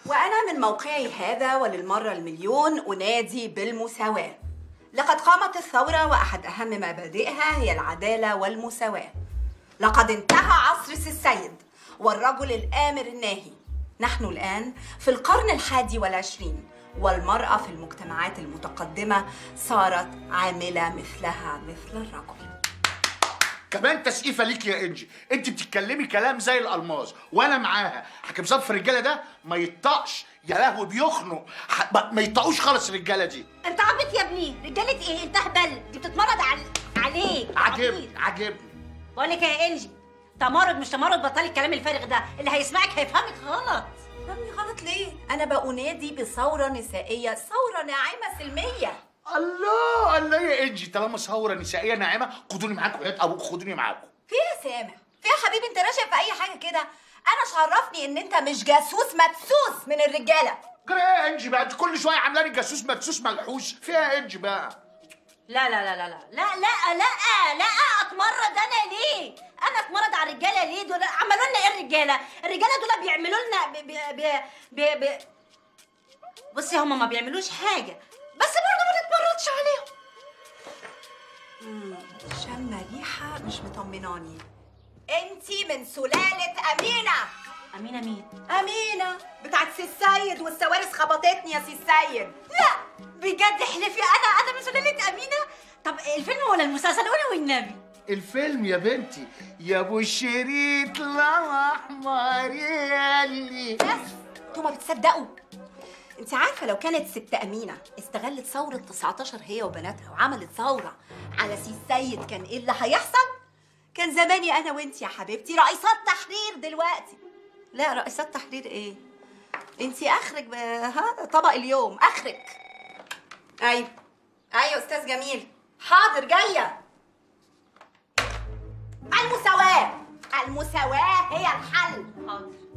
وأنا من موقعي هذا وللمرة المليون أنادي بالمساواة لقد قامت الثورة وأحد أهم مبادئها هي العدالة والمساواة لقد انتهى عصر سي السيد والرجل الآمر الناهي نحن الآن في القرن الحادي والعشرين والمرأة في المجتمعات المتقدمة صارت عاملة مثلها مثل الرجل كمان تسقيفه ليك يا انجي انت بتتكلمي كلام زي الالماظ وانا معاها حكم صف الرجاله ده ما يطقش يا لهوي بيخنق ح- ما- ما يطقوش خالص الرجاله دي انت عبيط يا ابني رجاله ايه انت هبل دي بتتمرد على عليك عاجبني عاجبني بقول لك يا انجي تمرد مش تمرد بطلي الكلام الفارغ ده اللي هيسمعك هيفهمك غلط فهمني غلط ليه؟ أنا بأنادي بثورة نسائية ثورة ناعمة سلمية الله الله يا انجي طالما ثوره نسائيه ناعمه خدوني معاكم وحياه ابوك خدوني معاكم في يا سامح في يا حبيبي انت راشق في اي حاجه كده انا شعرفني ان انت مش جاسوس مدسوس من الرجاله جرى ايه يا انجي بقى انت كل شويه عاملاني جاسوس مدسوس ملحوس فيها يا انجي بقى لا لا لا لا لا لا لا لا لا اتمرد انا ليه؟ انا اتمرد على الرجاله ليه؟ دول عملوا لنا ايه الرجاله؟ الرجاله دول بيعملوا لنا ب ب ب ب ب بصي هما ما بيعملوش حاجه بس برضه ما نتمردش عليهم شم ريحه مش مطمناني انتي من سلاله امينه امينه مين؟ امينه بتاعت سي السيد والسوارس خبطتني يا سي السيد لا بجد احلفي انا انا من سلاله امينه طب الفيلم ولا المسلسل قولي والنبي الفيلم يا بنتي يا ابو الشريط الاحمر ياللي بس انتوا ما بتصدقوا انت عارفه لو كانت ست امينه استغلت ثوره 19 هي وبناتها وعملت ثوره على سي السيد كان ايه اللي هيحصل كان زماني انا وانت يا حبيبتي رئيسات تحرير دلوقتي لا رئيسات تحرير ايه انت اخرك ب... ها طبق اليوم اخرك ايوه ايوه استاذ جميل حاضر جايه المساواه المساواه هي الحل حاضر